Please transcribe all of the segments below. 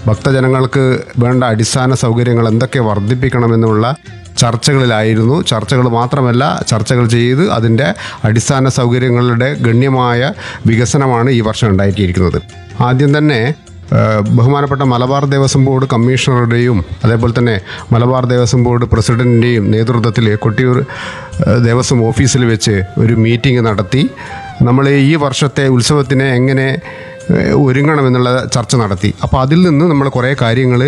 ഭക്തജനങ്ങൾക്ക് വേണ്ട അടിസ്ഥാന സൗകര്യങ്ങൾ എന്തൊക്കെ വർദ്ധിപ്പിക്കണമെന്നുള്ള ചർച്ചകളിലായിരുന്നു ചർച്ചകൾ മാത്രമല്ല ചർച്ചകൾ ചെയ്ത് അതിൻ്റെ അടിസ്ഥാന സൗകര്യങ്ങളുടെ ഗണ്യമായ വികസനമാണ് ഈ വർഷം ഉണ്ടാക്കിയിരിക്കുന്നത് ആദ്യം തന്നെ ഏഹ് ബഹുമാനപ്പെട്ട മലബാർ ദേവസ്വം ബോർഡ് കമ്മീഷണറുടെയും അതേപോലെ തന്നെ മലബാർ ദേവസ്വം ബോർഡ് പ്രസിഡന്റിൻ്റെയും നേതൃത്വത്തിൽ കൊട്ടിയൂർ ഏഹ് ദേവസ്വം ഓഫീസിൽ വെച്ച് ഒരു മീറ്റിംഗ് നടത്തി നമ്മൾ ഈ വർഷത്തെ ഉത്സവത്തിനെ എങ്ങനെ ഏഹ് ഒരുങ്ങണമെന്നുള്ള ചർച്ച നടത്തി അപ്പോൾ അതിൽ നിന്ന് നമ്മൾ കുറേ കാര്യങ്ങൾ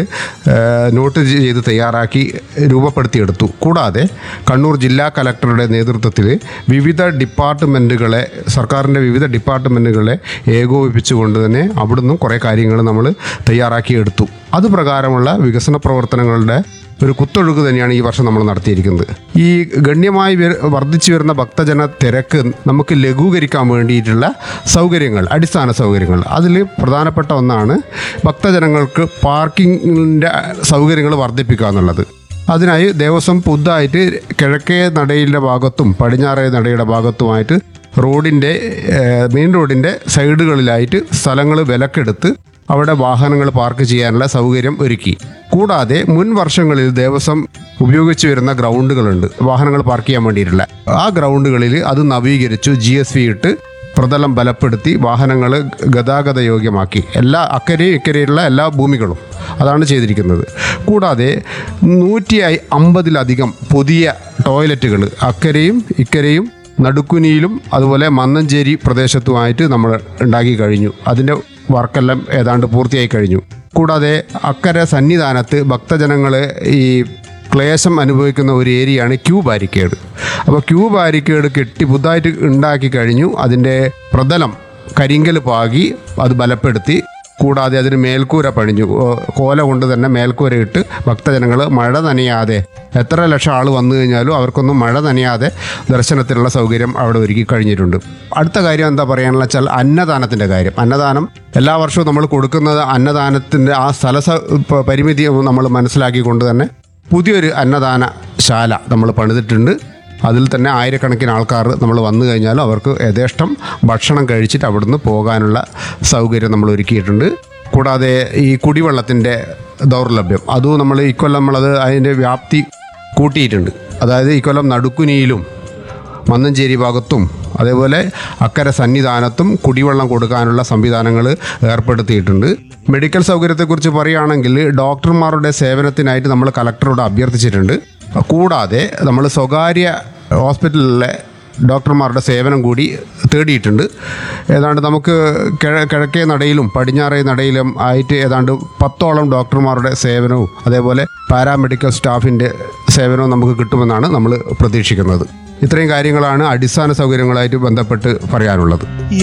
നോട്ട് ചെയ്ത് തയ്യാറാക്കി രൂപപ്പെടുത്തിയെടുത്തു കൂടാതെ കണ്ണൂർ ജില്ലാ കലക്ടറുടെ നേതൃത്വത്തിൽ വിവിധ ഡിപ്പാർട്ട്മെൻറ്റുകളെ സർക്കാരിൻ്റെ വിവിധ ഡിപ്പാർട്ട്മെൻറ്റുകളെ ഏകോപിപ്പിച്ചുകൊണ്ട് തന്നെ അവിടുന്ന് കുറേ കാര്യങ്ങൾ നമ്മൾ തയ്യാറാക്കിയെടുത്തു അത് പ്രകാരമുള്ള വികസന പ്രവർത്തനങ്ങളുടെ ഒരു കുത്തൊഴുക്ക് തന്നെയാണ് ഈ വർഷം നമ്മൾ നടത്തിയിരിക്കുന്നത് ഈ ഗണ്യമായി വര- വർദ്ധിച്ചു വരുന്ന ഭക്തജന തിരക്ക് നമുക്ക് ലഘൂകരിക്കാൻ വേണ്ടിയിട്ടുള്ള സൗകര്യങ്ങൾ അടിസ്ഥാന സൗകര്യങ്ങൾ അതിൽ പ്രധാനപ്പെട്ട ഒന്നാണ് ഭക്തജനങ്ങൾക്ക് പാർക്കിങ്ങിൻ്റെ സൗകര്യങ്ങൾ വർദ്ധിപ്പിക്കുക എന്നുള്ളത് അതിനായി ദേവസ്വം പുതുതായിട്ട് കിഴക്കേ നടയിലെ ഭാഗത്തും പടിഞ്ഞാറേ നടയുടെ ഭാഗത്തുമായിട്ട് റോഡിൻ്റെ ഏഹ്, മെയിൻ റോഡിൻ്റെ സൈഡുകളിലായിട്ട് സ്ഥലങ്ങൾ വിലക്കെടുത്ത് അവിടെ വാഹനങ്ങൾ പാർക്ക് ചെയ്യാനുള്ള സൗകര്യം ഒരുക്കി കൂടാതെ മുൻ വർഷങ്ങളിൽ ദേവസ്വം ഉപയോഗിച്ചു വരുന്ന ഗ്രൗണ്ടുകളുണ്ട് വാഹനങ്ങൾ പാർക്ക് ചെയ്യാൻ വേണ്ടിയിട്ടുള്ള ആ ഗ്രൗണ്ടുകളിൽ അത് നവീകരിച്ചു ജി എസ് വി ഇട്ട് പ്രതലം ബലപ്പെടുത്തി വാഹനങ്ങൾ ഗതാഗത യോഗ്യമാക്കി എല്ലാ അക്കരെയും ഇക്കരെയുള്ള എല്ലാ ഭൂമികളും അതാണ് ചെയ്തിരിക്കുന്നത് കൂടാതെ നൂറ്റി അമ്പതിലധികം പുതിയ ടോയ്ലറ്റുകൾ അക്കരെയും ഇക്കരെയും നടുക്കുനിയിലും അതുപോലെ മന്നഞ്ചേരി പ്രദേശത്തുമായിട്ട് നമ്മൾ ഉണ്ടാക്കി കഴിഞ്ഞു അതിൻ്റെ വർക്കെല്ലാം ഏതാണ്ട് പൂർത്തിയായി കഴിഞ്ഞു കൂടാതെ അക്കരെ സന്നിധാനത്ത് ഭക്തജനങ്ങൾ ഈ ക്ലേശം അനുഭവിക്കുന്ന ഒരു ഏരിയയാണ് ക്യൂ ബാരിക്കേഡ് അപ്പോൾ ക്യൂ ബാരിക്കേഡ് കെട്ടി പുതുതായിട്ട് ഉണ്ടാക്കി കഴിഞ്ഞു അതിൻ്റെ പ്രതലം കരിങ്കൽ പാകി അത് ബലപ്പെടുത്തി കൂടാതെ അതിന് മേൽക്കൂര പണിഞ്ഞു ഓ, കോല കൊണ്ട് തന്നെ മേൽക്കൂര ഇട്ട് ഭക്തജനങ്ങൾ മഴ നനയാതെ എത്ര ലക്ഷം ആൾ വന്നു കഴിഞ്ഞാലും അവർക്കൊന്നും മഴ നനയാതെ ദർശനത്തിനുള്ള സൗകര്യം അവിടെ ഒരുക്കി കഴിഞ്ഞിട്ടുണ്ട് അടുത്ത കാര്യം എന്താ പറയാനുള്ള വെച്ചാൽ അന്നദാനത്തിൻ്റെ കാര്യം അന്നദാനം എല്ലാ വർഷവും നമ്മൾ കൊടുക്കുന്നത് അന്നദാനത്തിൻ്റെ ആ സ്ഥല സ- പ- പരിമിതി നമ്മൾ മനസ്സിലാക്കിക്കൊണ്ട് തന്നെ പുതിയൊരു അന്നദാനശാല നമ്മൾ പണിതിട്ടുണ്ട് അതിൽ തന്നെ ആയിരക്കണക്കിന് ആൾക്കാർ നമ്മൾ വന്നു കഴിഞ്ഞാലും അവർക്ക് യഥേഷ്ടം ഭക്ഷണം കഴിച്ചിട്ട് അവിടുന്ന് പോകാനുള്ള സൗകര്യം നമ്മൾ ഒരുക്കിയിട്ടുണ്ട് കൂടാതെ ഈ കുടിവെള്ളത്തിൻ്റെ ദൗർലഭ്യം അതും നമ്മൾ ഇക്കൊല്ലം നമ്മളത് അതിൻ്റെ വ്യാപ്തി കൂട്ടിയിട്ടുണ്ട് അതായത് ഇക്കൊല്ലം നടുക്കുനിയിലും മന്നഞ്ചേരി ഭാഗത്തും അതേപോലെ അക്കരെ സന്നിധാനത്തും കുടിവെള്ളം കൊടുക്കാനുള്ള സംവിധാനങ്ങൾ ഏർപ്പെടുത്തിയിട്ടുണ്ട് മെഡിക്കൽ സൗകര്യത്തെക്കുറിച്ച് പറയുകയാണെങ്കിൽ ഡോക്ടർമാരുടെ സേവനത്തിനായിട്ട് നമ്മൾ കലക്ടറോട് അഭ്യർത്ഥിച്ചിട്ടുണ്ട് കൂടാതെ നമ്മൾ സ്വകാര്യ ഹോസ്പിറ്റലിലെ ഡോക്ടർമാരുടെ സേവനം കൂടി തേടിയിട്ടുണ്ട് ഏതാണ്ട് നമുക്ക് കിഴ- കിഴക്കേ നടയിലും പടിഞ്ഞാറേ നടയിലും ആയിട്ട് ഏതാണ്ട് പത്തോളം ഡോക്ടർമാരുടെ സേവനവും അതേപോലെ പാരാമെഡിക്കൽ സ്റ്റാഫിൻ്റെ സേവനവും നമുക്ക് കിട്ടുമെന്നാണ് നമ്മൾ പ്രതീക്ഷിക്കുന്നത് ഇത്രയും കാര്യങ്ങളാണ് അടിസ്ഥാന സൗകര്യങ്ങളായിട്ട് ബന്ധപ്പെട്ട് പറയാനുള്ളത്